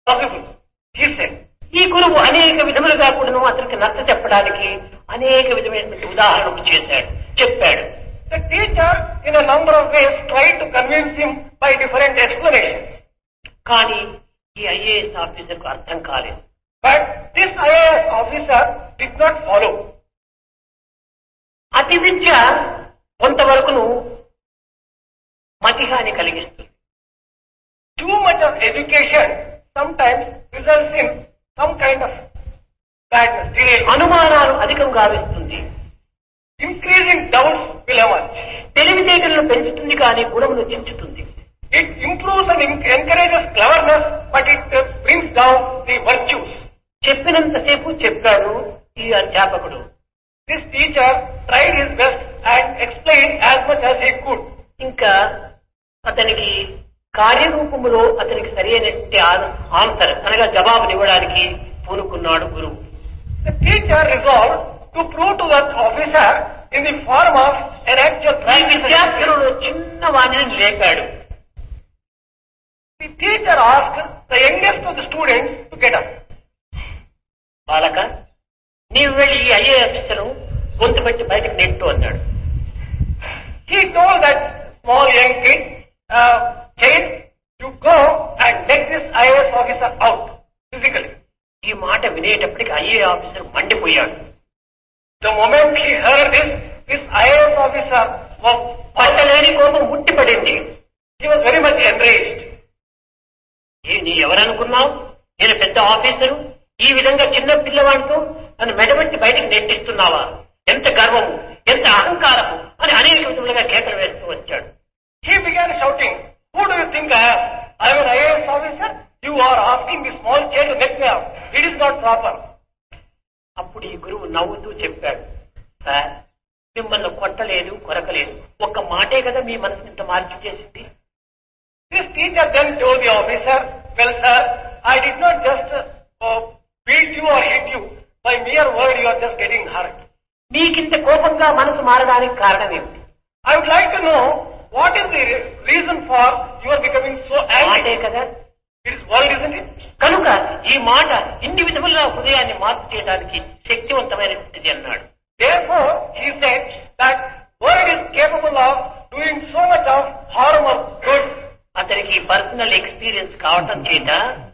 possible. He said, ఈ గురువు అనేక విధములుగా కూడాను అతనికి నచ్చ చెప్పడానికి అనేక విధమైనటువంటి ఉదాహరణలు చేశాడు చెప్పాడు the teacher in a number of ways tried to convince him by different explanations. కానీ ఈ ఐఏఎస్ ఆఫీసర్ కు అర్థం కాలేదు But this IAS officer did not follow. అతి విద్య కొంతవరకును మతిహాని కలిగిస్తుంది Too much of education sometimes results in some kind of badness, delay. అనుమానాలు అధికం గావిస్తుంది Increasing doubts will emerge. తెలివితేటలను పెంచుతుంది కానీ గుణమును చించుతుంది It improves and en- encourages cleverness, but it uh, brings down the virtues. చెప్పినంతసేపు చెప్పాడు ఈ అధ్యాపకుడు This teacher tried his best and explained as much as he could. ఇంకా అతనికి కార్యరూపములో అతనికి సరైనటువంటి ఆ- ఆన్సర్ అనగా జవాబునివ్వడానికి పూనుకున్నాడు గురువు The teacher resolved to prove to that officer in the form of an actual ఈ practice. విద్యార్థులలో చిన్న వాణిని లేపాడు The teacher asked the youngest of the students to get up. బాలక నీవు వెళ్ళి ఈ ఐఏ ఆఫీసర్ గొంతు పెట్టి బయటకు నెట్టు అన్నాడు He told that small young kid, uh, Jane, you go and let this IAS officer out physically. ఈ మాట వినేటప్పటికి ఐఏ ఆఫీసర్ మండిపోయాడు The moment he heard this, this IAS officer was పట్టలేని కోపం ముట్టిపడింది he was very much enraged. ఏ నీ ఎవరనుకున్నావు నేను పెద్ద ఆఫీసరు ఈ విధంగా చిన్న పిల్లవాడితో నన్ను మెడబెట్టి బయటికి నెట్టిస్తున్నావా ఎంత గర్వము ఎంత అహంకారము అని అనేక విధములుగా కేకలు వేస్తూ వచ్చాడు He began shouting, Who do you think I am? I am an IAS officer. You are asking the small child to get me out. It is not proper. అప్పుడు ఈ గురువు నవ్వుతూ చెప్పాడు సార్ మిమ్మల్ని కొట్టలేదు కొరకలేదు ఒక్క మాటే కదా మీ మనసుని ఇంత మార్పు చేసింది This teacher then told the officer, Well, sir, I did not just uh, beat you or hit you. By mere word, you are just getting hurt. మీకింత కోపంగా మనసు మారడానికి కారణం ఏమిటి I would like to know what is the re- reason for you are becoming so మాటే angry. కదా It is word, isn't it? కనుక ఈ మాట ఇన్ని విధములుగా హృదయాన్ని మార్పు చేయడానికి శక్తివంతమైనటువంటిది అన్నాడు Therefore, he said that word is capable of doing so much of harm or good. అతనికి పర్సనల్ ఎక్స్పీరియన్స్ కావటం చేత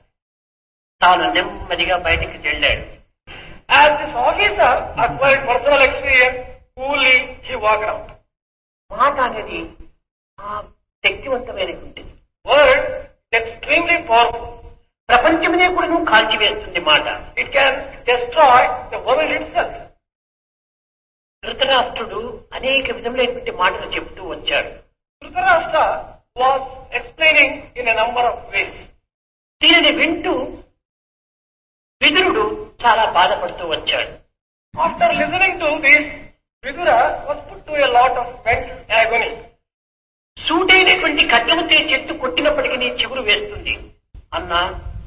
తాను నెమ్మదిగా బయటికి వెళ్ళాడు As this officer acquired personal experience, coolly he walked out. మాట అనేది ఆ శక్తివంతమైనటువంటిది Word is extremely powerful. ప్రపంచమునే కూడా నువ్వు కాల్చివేస్తుంది మాట It can destroy the world itself. ధృతరాష్ట్రుడు అనేక విధములైనటువంటి మాటలు చెబుతూ వచ్చాడు Dhritarashtra was explaining in a number of ways. దీనిని వింటూ విదురుడు చాలా బాధపడుతూ వచ్చాడు After listening to this, Vidura was put to a lot of mental agony. సూటైనటువంటి ఖడ్గముతే చెట్టు కొట్టినప్పటికీ నీ చిగురు వేస్తుంది అన్నా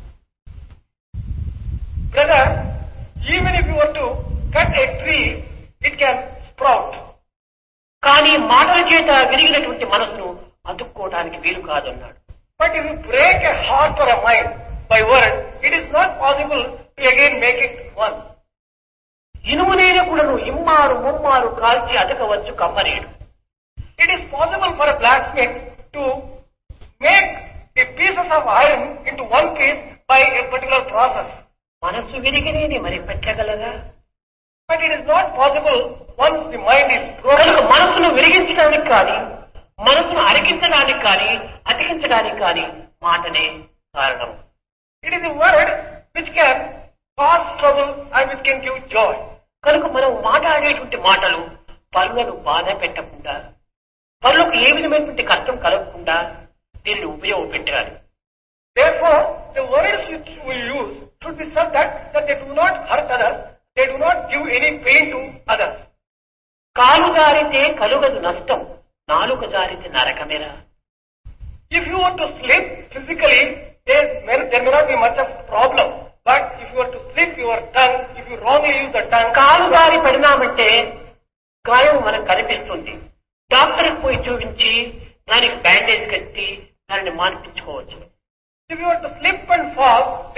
Brother, even if you were to cut a tree, it can sprout. కానీ మాటల చేత విరిగినటువంటి మనసును అతుక్కోవడానికి వీలు కాదన్నాడు But if you break a heart or a mind by word, it is not possible to again make it one. ఇనుమునైన కూడాను ఇమ్మారు ముమ్మారు కాల్చి అతకవచ్చు కమ్మనేడు It is possible for a blacksmith to make the pieces of iron into one piece by a particular process. మనసు విరిగినేది మరి పెట్టగలరా But it is not possible once the mind is కనుక broken. మనసును విరిగించడానికి కానీ మనసును అరికించడానికి కానీ అతికించడానికి కానీ మాటనే కారణం It is the word which can cause trouble and which can give joy. కనుక మనం మాట్లాడేటువంటి మాటలు పనులను బాధ పెట్టకుండా పనులకు ఏ విధమైనటువంటి కష్టం కలగకుండా దీనిని ఉపయోగపెట్టాలి Therefore, the words which we use should be such that, that they do not hurt others, they do not give any pain to others. కాలు జారితే కలుగదు నష్టం నాలుక జారితే నరకమేరా If you were to slip physically, there may, there may not be much of problem. But if you were to slip your tongue, if you wrongly use the tongue, కాలు జారి పడినామంటే గాయం మనకు కనిపిస్తుంది డాక్టర్కి పోయి చూపించి దానికి బ్యాండేజ్ కట్టి దానిని మాన్పించుకోవచ్చు if you were to slip and fall,